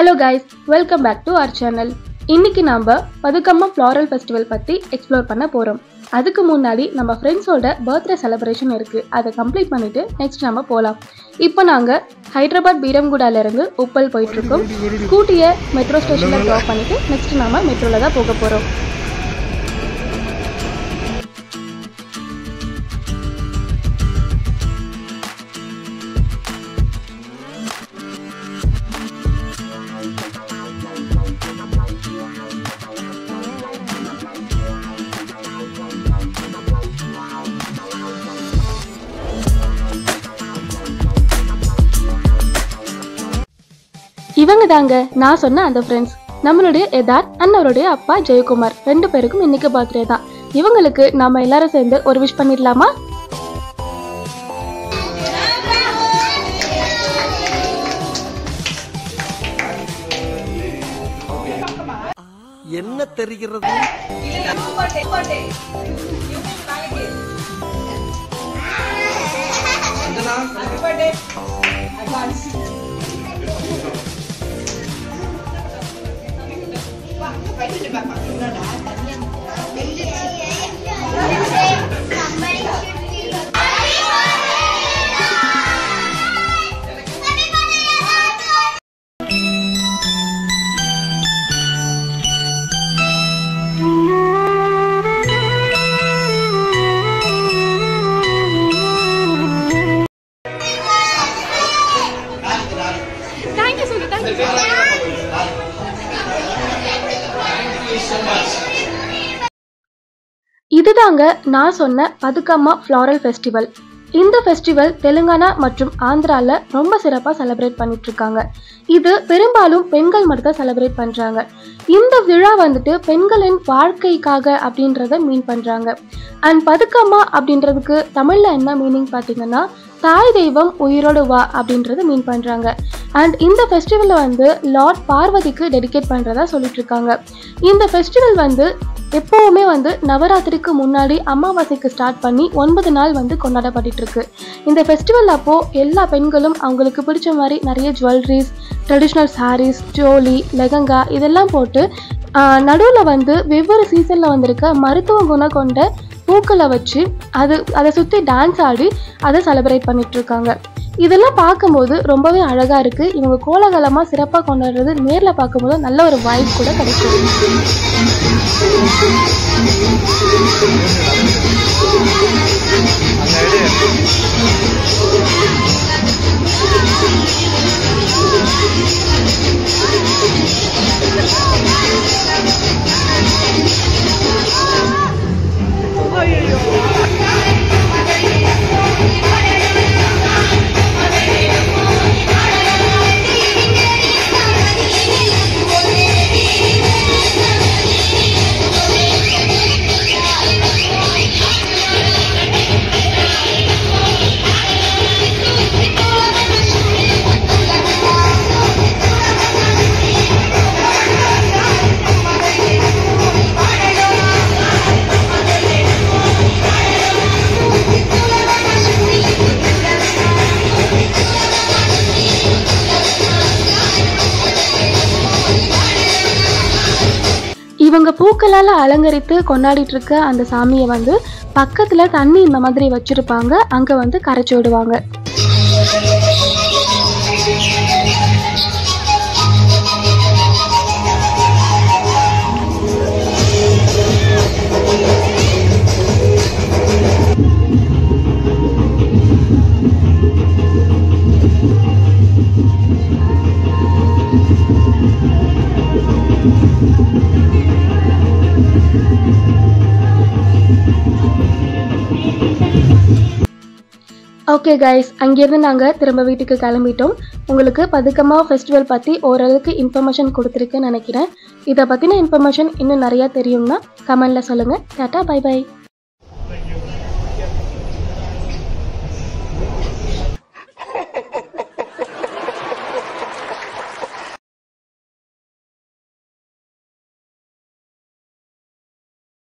hello guys welcome back to our channel இன்னைக்கு நாம Bathukamma floral festival பற்றி எக்ஸ்ப்ளோர் பண்ண போகிறோம் அதுக்கு முன்னாடி நம்ம ஃப்ரெண்ட்ஸோட பர்த்டே செலிப்ரேஷன் இருக்குது அதை கம்ப்ளீட் பண்ணிவிட்டு நெக்ஸ்ட் நம்ம போகலாம் இப்போ நாங்கள் ஹைதராபாத் பீரம்குடாலேருந்து உப்பல் போயிட்டுருக்கோம் ஸ்கூட்டியை மெட்ரோ ஸ்டேஷனில் ட்ராப் பண்ணிவிட்டு நெக்ஸ்ட் நாம மெட்ரோவில் தான் போக போகிறோம் இவங்க தாங்க நான் சொன்ன அந்த ஃப்ரெண்ட்ஸ் நம்மளுடைய எதார் அண்ட் அவருடைய அப்பா ஜெயக்குமார் ரெண்டு பேருக்கும் இன்னைக்கு பர்த்டே தான் இவங்களுக்கு நாம எல்லாரும் சேர்ந்து ஒரு விஷ் பண்ணிடலாமா என்ன தெரிகிறது இதுதாங்க நான் சொன்ன பதுக்கம்மா ஃப்ளாரல் ஃபெஸ்டிவல் இந்த ஃபெஸ்டிவல் தெலுங்கானா மற்றும் ஆந்திரால ரொம்ப சிறப்பாக செலிப்ரேட் பண்ணிட்டு இருக்காங்க இது பெரும்பாலும் பெண்கள் மட்டும் தான் செலிப்ரேட் பண்றாங்க இந்த விழா வந்துட்டு பெண்களின் வாழ்க்கைக்காக அப்படின்றத மீன் பண்றாங்க அண்ட் பதுக்கம்மா அப்படின்றதுக்கு தமிழ்ல என்ன மீனிங் பார்த்தீங்கன்னா தாய் தெய்வம் உயிரோடு வா அப்படின்றத மீன் பண்றாங்க அண்ட் இந்த ஃபெஸ்டிவலை வந்து லார்ட் பார்வதிக்கு டெடிகேட் பண்றதா சொல்லிட்டு இருக்காங்க இந்த ஃபெஸ்டிவல் வந்து எப்போவுமே வந்து நவராத்திரிக்கு முன்னாடி அமாவாசைக்கு ஸ்டார்ட் பண்ணி ஒன்பது நாள் வந்து கொண்டாடப்பட்டுட்டு இருக்கு இந்த ஃபெஸ்டிவல் அப்போ எல்லா பெண்களும் அவங்களுக்கு பிடிச்ச மாதிரி நிறைய jewelleries traditional sarees choli lehenga இதெல்லாம் போட்டு நடுவில் வந்து வெவ்வேறு சீசனில் வந்திருக்க மருத்துவ குணம் கொண்ட பூக்களை வச்சு அது அதை சுற்றி டான்ஸ் ஆடி அதை செலிப்ரேட் பண்ணிட்டு இருக்காங்க இதெல்லாம் பார்க்கும்போது ரொம்பவே அழகா இருக்கு இவங்க கோலாகலமாக சிறப்பாக கொண்டாடுறது நேரில் பார்க்கும்போது நல்ல ஒரு வாய்ப்பு கூட கிடைக்கும் இவங்க பூக்களால் அலங்கரித்து கொண்டாடிட்டு இருக்க அந்த சாமியை வந்து பக்கத்துல தண்ணி இந்த மாதிரி வச்சிருப்பாங்க அங்க வந்து கரைச்சி விடுவாங்க ஓகே கைஸ் அங்கேருந்து நாங்கள் திரும்ப வீட்டுக்கு கிளம்பிட்டோம் உங்களுக்கு பதுக்கமா ஃபெஸ்டிவல் பற்றி ஓரளவுக்கு இன்ஃபர்மேஷன் கொடுத்துருக்கேன்னு நினைக்கிறேன் இதை பற்றின இன்ஃபர்மேஷன் இன்னும் நிறையா தெரியும்னா கமெண்டில் சொல்லுங்கள் டாட்டா பை பை